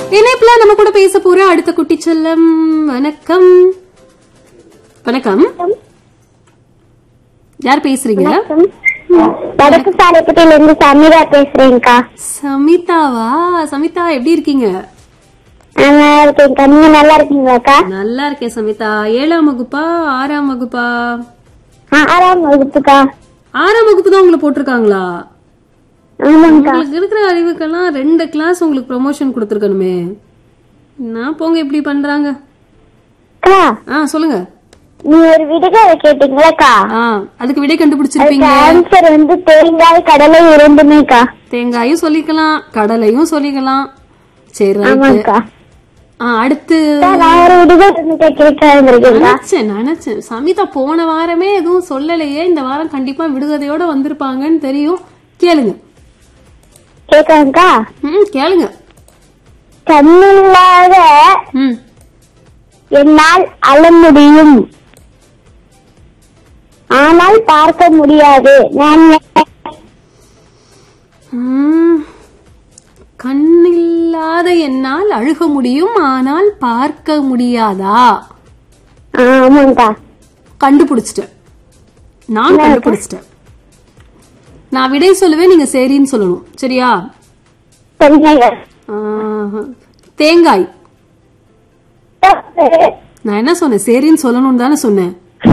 இணைப்புல நம்ம கூட பேச போற அடுத்த குட்டி செல்லம் வணக்கம் வணக்கம் யார் பேசுறீங்க வடக்கு சாலைப்பட்டியில இருந்து சமீரா பேசுறேன்க்கா சமிதாவா சமிதா எப்படி இருக்கீங்க நல்லா இருக்கேன்க்கா நீங்க நல்லா இருக்கீங்களாக்கா நல்லா இருக்கேன் சமிதா ஏழாம் வகுப்பா ஆறாம் வகுப்பா ஆறாம் வகுப்புக்கா ஆறாம் வகுப்பு தான் உங்களை போட்டிருக்காங்களா ஆமாங்கக்கா உங்களுக்கு இருக்கிற அறிவுக்கெல்லாம் ரெண்டு கிளாஸ் உங்களுக்கு ப்ரொமோஷன் கொடுத்துருக்கணுமே நான் போங்க இப்படி பண்றாங்க அக்கா ஆ சொல்லுங்க நீ ஒரு விடுகதை கேட்டீங்களேக்கா ஆ அதுக்கு விடை கண்டுபிடிச்சிருப்பீங்க ஆன்சர் வந்து தேங்காய் கடலை இரண்டுமேக்கா தேங்காயும் சொல்லிக்கலாம் கடலையும் சொல்லிக்கலாம் சரி ரைட்டு ஆமாக்கா ஆ அடுத்து அக்கா, நான் ஒரு விடுகதை வந்து கேட்கிறேன் நினைச்சேன் நினைச்சேன் சமிதா போன வாரமே எதுவும் சொல்லலையே இந்த வாரம் கண்டிப்பா விடுகதையோட வந்திருப்பாங்கன்னு தெரியும் கேளுங்க கேட்கறேன்க்கா ம் கேளுங்க கண்ணில்லாத ம் என்னால் அழ முடியும் ஆனால் பார்க்க முடியாது நான் யார்? ம். கண்ணில்லாத என்னால் அழுக முடியும் ஆனால் பார்க்க முடியாதா ஆமாங்கக்கா கண்டுபிடிச்சிட்டேன் நான் கண்டுபிடிச்சிட்டேன் நான் விடை சொல்லுவேன் நீங்க சரின்னு சொல்லணும் சரியா சரிங்க ஆஹ், தேங்காய் நான் என்ன சொன்னேன் சரின்னு சொல்லணும்னு தானே சொன்னேன்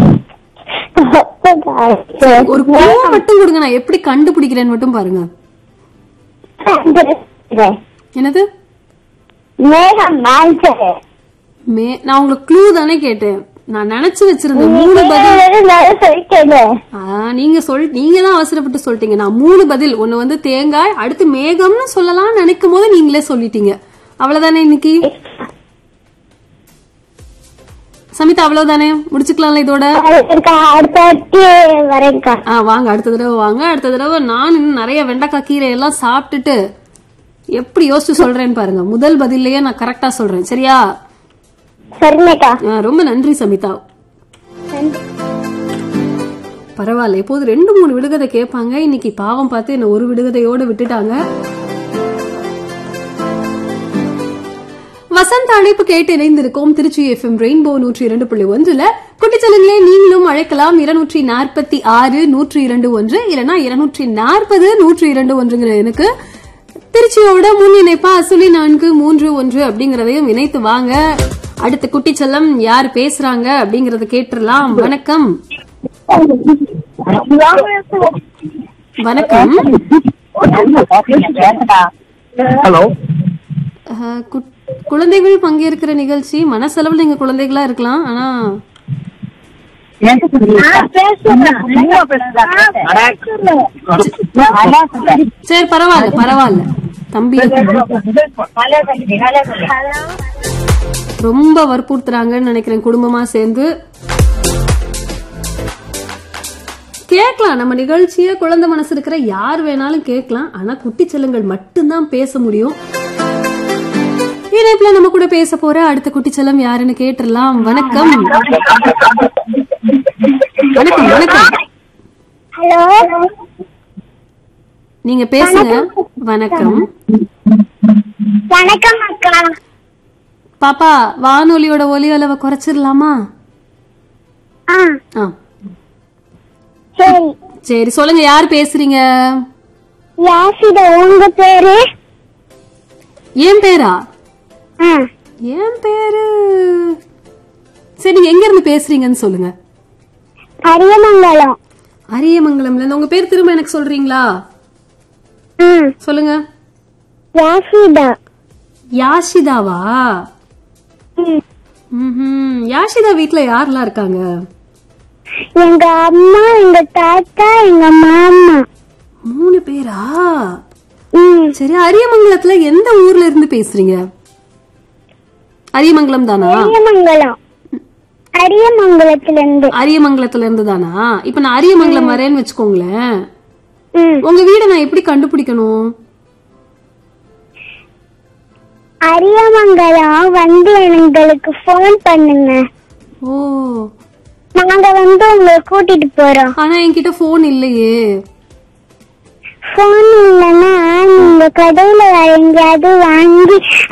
ஒரு பூ மட்டும் கொடுங்க நான் எப்படி கண்டுபிடிக்கிறேன்னு மட்டும் பாருங்க என்னது மேகம் ஆன்சர் மே நான் உங்களுக்கு க்ளூ தானே கேட்டேன் நான் நினைச்சு வச்சிருந்தேன் மூணு பதில் சொல்லிட்டேன் ஆ, நீங்க சொல் நீங்க தான் அவசரப்பட்டு சொல்லிட்டீங்க நான் மூணு பதில் ஒண்ணு வந்து தேங்காய் அடுத்து மேகம்னு சொல்லலாம் நினைக்கும் போது நீங்களே சொல்லிட்டீங்க அவ்வளவுதானே இன்னைக்கு சமிதா அவ்வளவுதானே முடிச்சுக்கலாம்ல இதோட அடுத்த வாட்டி வரேன்க்கா ஆ வாங்க அடுத்த தடவை வாங்க அடுத்த தடவை நான் இன்னும் நிறைய வெண்டைக்காய் கீரை எல்லாம் சாப்பிட்டுட்டு எப்படி யோசிச்சு சொல்றேன்னு பாருங்க முதல் பதில்லயே நான் கரெக்டா சொல்றேன் சரியா சரிங்கக்கா ஆ, ரொம்ப நன்றி சமிதா பரவாயில்ல எப்போது ரெண்டு மூணு விடுகதை கேட்பாங்க இன்னைக்கு பாவம் பார்த்து என்ன ஒரு விடுகதையோட விட்டுட்டாங்க வசந்த அழைப்பு கேட்டு இணைந்திருக்கோம் திருச்சி எஃப்எம் ரெயின்போ நூற்றி இரண்டு புள்ளி ஒன்றுல குட்டிச்சலங்களே நீங்களும் அழைக்கலாம் இருநூற்றி நாற்பத்தி ஆறு நூற்றி இரண்டு ஒன்று இல்லனா இருநூற்றி நாற்பது நூற்றி இரண்டு ஒன்றுங்கிற எனக்கு திருச்சியோட முன் இணைப்பா சுழி நான்கு மூன்று ஒன்று அப்படிங்கறதையும் இணைத்து வாங்க அடுத்த குட்டிச்செல்லம் யார் பேசுறாங்க அப்படிங்கறத கேட்டுறலாம் வணக்கம் வணக்கம் ஹலோ அஹ், குட்- குழந்தைகள் பங்கேற்கிற நிகழ்ச்சி மனசளவில் நீங்க குழந்தைகளா இருக்கலாம் ஆனா சரி பரவாயில்ல பரவாயில்ல தம்பி ரொம்ப வற்புறுத்துறாங்கன்னு நினைக்கிறேன் குடும்பமா சேர்ந்து கேட்கலாம் நம்ம நிகழ்ச்சிய குழந்தை மனசு இருக்கிற யார் வேணாலும் கேட்கலாம் ஆனா குட்டி செல்லங்கள் மட்டும்தான் பேச முடியும் இணைப்புல நம்ம கூட பேச போற அடுத்த குட்டி செல்லம் யாருன்னு கேட்டுடலாம் வணக்கம் வணக்கம் வணக்கம் ஹலோ நீங்க பேசுங்க வணக்கம் வணக்கம் அக்கா பாப்பா வானொலியோட ஒலி அளவை குறைச்சிடலாமா ஆ ஆ சரி சரி சொல்லுங்க யார் பேசுறீங்க யாசித உங்க பேரு என் பேரா ஆ என் பேரு சரி நீங்க எங்க இருந்து பேசுறீங்கன்னு சொல்லுங்க அரியமங்கலம் அரியமங்கலம்ல இருந்து உங்க பேர் திரும்ப எனக்கு சொல்றீங்களா ஆ சொல்லுங்க யாசிதா யாஷிதாவா ம். ம்ஹும். யாஷிதா வீட்ல யாரெல்லாம் இருக்காங்க எங்க அம்மா எங்க தாத்தா எங்க மாமா மூணு பேரா ம் சரி அரியமங்கலத்துல எந்த ஊர்ல இருந்து பேசுறீங்க அரியமங்கலம் தானா அரியமங்கலம் அரியமங்கலத்துல இருந்து அரியமங்கலத்துல இருந்து தானா இப்ப நான் அரியமங்கலம் வரேன்னு வச்சுக்கோங்களேன் ம் உங்க வீட நான் எப்படி கண்டுபிடிக்கணும் அரியமங்கலம் வந்து எங்களுக்கு ஃபோன் பண்ணுங்க ஓ நாங்க வந்து உங்களை கூட்டிட்டு போறோம் ஆனா என்கிட்ட போன் இல்லையே போன் இல்லைன்னா நீங்க கடையில வேற எங்கேயாவது வாங்கி